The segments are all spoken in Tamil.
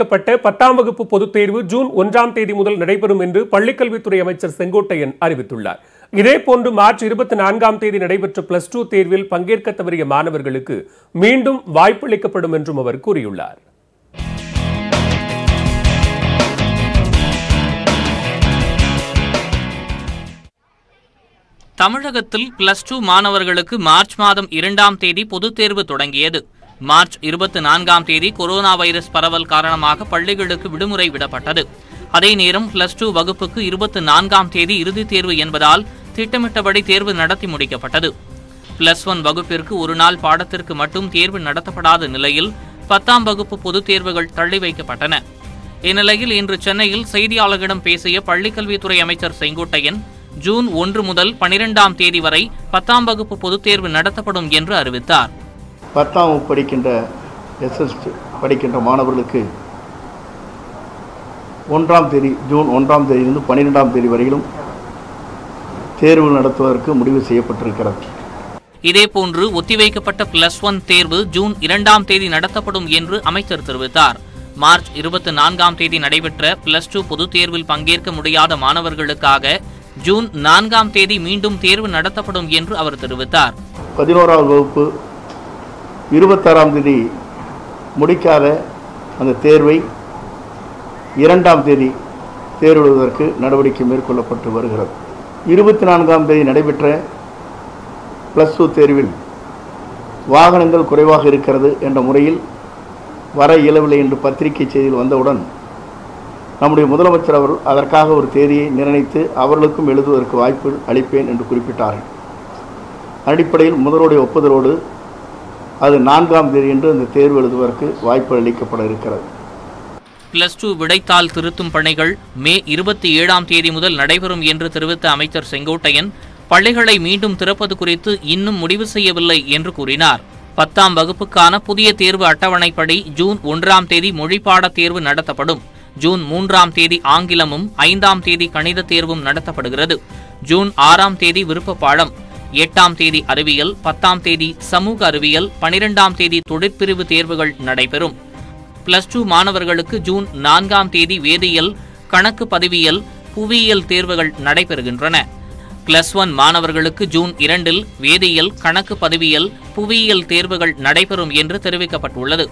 ஒத்திவைக்கப்பட்ட பத்தாம் வகுப்பு பொதுத் தேர்வு ஜூன் ஒன்றாம் தேதி முதல் நடைபெறும் என்று பள்ளிக்கல்வித்துறை அமைச்சர் செங்கோட்டையன் அறிவித்துள்ளார் இதேபோன்று மார்ச் இருபத்தி நான்காம் தேதி நடைபெற்ற பிளஸ் டூ தேர்வில் பங்கேற்க தவறிய மாணவர்களுக்கு மீண்டும் வாய்ப்பளிக்கப்படும் என்றும் அவர் கூறியுள்ளார் தமிழகத்தில் பிளஸ் டூ மாணவர்களுக்கு மார்ச் மாதம் இரண்டாம் தேதி பொதுத் தேர்வு தொடங்கியது மார்ச் இருபத்தி நான்காம் தேதி கொரோனா வைரஸ் பரவல் காரணமாக பள்ளிகளுக்கு விடுமுறை விடப்பட்டது அதே நேரம் பிளஸ் டூ வகுப்புக்கு இருபத்தி நான்காம் தேதி இறுதித் தேர்வு என்பதால் திட்டமிட்டபடி தேர்வு நடத்தி முடிக்கப்பட்டது பிளஸ் ஒன் வகுப்பிற்கு ஒரு நாள் பாடத்திற்கு மட்டும் தேர்வு நடத்தப்படாத நிலையில் பத்தாம் வகுப்பு பொதுத் தேர்வுகள் தள்ளி வைக்கப்பட்டன இந்நிலையில் இன்று சென்னையில் செய்தியாளர்களிடம் பேசிய பள்ளிக்கல்வித்துறை அமைச்சர் செங்கோட்டையன் ஜூன் ஒன்று முதல் பனிரெண்டாம் தேதி வரை பத்தாம் வகுப்பு பொதுத் தேர்வு நடத்தப்படும் என்று அறிவித்தார் பத்தாம் வகுப்பு படிக்கின்ற எஸ்எஸ்டி படிக்கின்ற மாணவர்களுக்கு ஒன்றாம் தேதி ஜூன் ஒன்றாம் தேதியிலிருந்து பன்னிரெண்டாம் தேதி வரையிலும் தேர்வு நடத்துவதற்கு முடிவு செய்யப்பட்டிருக்கிறது இதேபோன்று ஒத்திவைக்கப்பட்ட பிளஸ் ஒன் தேர்வு ஜூன் இரண்டாம் தேதி நடத்தப்படும் என்று அமைச்சர் தெரிவித்தார் மார்ச் இருபத்தி நான்காம் தேதி நடைபெற்ற பிளஸ் டூ பொதுத் தேர்வில் பங்கேற்க முடியாத மாணவர்களுக்காக ஜூன் நான்காம் தேதி மீண்டும் தேர்வு நடத்தப்படும் என்று அவர் தெரிவித்தார் பதினோராவது வகுப்பு இருபத்தாறாம் தேதி முடிக்காத அந்த தேர்வை இரண்டாம் தேதி தேர்வெழுவதற்கு நடவடிக்கை மேற்கொள்ளப்பட்டு வருகிறது இருபத்தி நான்காம் தேதி நடைபெற்ற ப்ளஸ் டூ தேர்வில் வாகனங்கள் குறைவாக இருக்கிறது என்ற முறையில் வர இயலவில்லை என்று பத்திரிகை செய்தியில் வந்தவுடன் நம்முடைய முதலமைச்சர் அவர் அதற்காக ஒரு தேதியை நிர்ணயித்து அவர்களுக்கும் எழுதுவதற்கு வாய்ப்பு அளிப்பேன் என்று குறிப்பிட்டார்கள் அடிப்படையில் முதலுடைய ஒப்புதலோடு அது நான்காம் தேதி என்று அந்த தேர்வு எழுதுவதற்கு வாய்ப்பு அளிக்கப்பட இருக்கிறது பிளஸ் டூ விடைத்தாள் திருத்தும் பணிகள் மே இருபத்தி ஏழாம் தேதி முதல் நடைபெறும் என்று தெரிவித்த அமைச்சர் செங்கோட்டையன் பள்ளிகளை மீண்டும் திறப்பது குறித்து இன்னும் முடிவு செய்யவில்லை என்று கூறினார் பத்தாம் வகுப்புக்கான புதிய தேர்வு அட்டவணைப்படி ஜூன் ஒன்றாம் தேதி மொழிப்பாடத் தேர்வு நடத்தப்படும் ஜூன் மூன்றாம் தேதி ஆங்கிலமும் ஐந்தாம் தேதி கணித தேர்வும் நடத்தப்படுகிறது ஜூன் ஆறாம் தேதி விருப்ப பாடம் எட்டாம் தேதி அறிவியல் பத்தாம் தேதி சமூக அறிவியல் பனிரெண்டாம் தேதி தொழிற்பிரிவு தேர்வுகள் நடைபெறும் பிளஸ் டூ மாணவர்களுக்கு ஜூன் நான்காம் தேதி வேதியியல் கணக்கு பதிவியல் புவியியல் தேர்வுகள் நடைபெறுகின்றன பிளஸ் ஒன் மாணவர்களுக்கு ஜூன் இரண்டில் வேதியியல் கணக்கு பதிவியல் புவியியல் தேர்வுகள் நடைபெறும் என்று தெரிவிக்கப்பட்டுள்ளது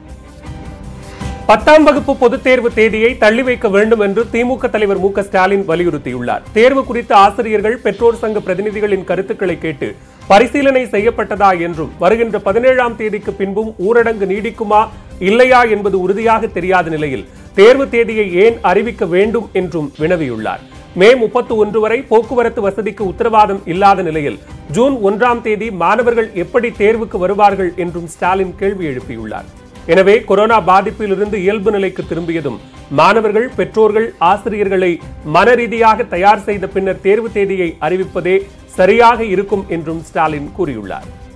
பத்தாம் வகுப்பு பொதுத் தேர்வு தேதியை தள்ளி வைக்க வேண்டும் என்று திமுக தலைவர் மு க ஸ்டாலின் வலியுறுத்தியுள்ளார் தேர்வு குறித்து ஆசிரியர்கள் பெற்றோர் சங்க பிரதிநிதிகளின் கருத்துக்களை கேட்டு பரிசீலனை செய்யப்பட்டதா என்றும் வருகின்ற பதினேழாம் தேதிக்கு பின்பும் ஊரடங்கு நீடிக்குமா இல்லையா என்பது உறுதியாக தெரியாத நிலையில் தேர்வு தேதியை ஏன் அறிவிக்க வேண்டும் என்றும் வினவியுள்ளார் மே முப்பத்தி ஒன்று வரை போக்குவரத்து வசதிக்கு உத்தரவாதம் இல்லாத நிலையில் ஜூன் ஒன்றாம் தேதி மாணவர்கள் எப்படி தேர்வுக்கு வருவார்கள் என்றும் ஸ்டாலின் கேள்வி எழுப்பியுள்ளார் எனவே கொரோனா பாதிப்பிலிருந்து இயல்பு நிலைக்கு திரும்பியதும் மாணவர்கள் பெற்றோர்கள் ஆசிரியர்களை மனரீதியாக தயார் செய்த பின்னர் தேர்வு தேதியை அறிவிப்பதே சரியாக இருக்கும் என்றும் ஸ்டாலின் கூறியுள்ளார்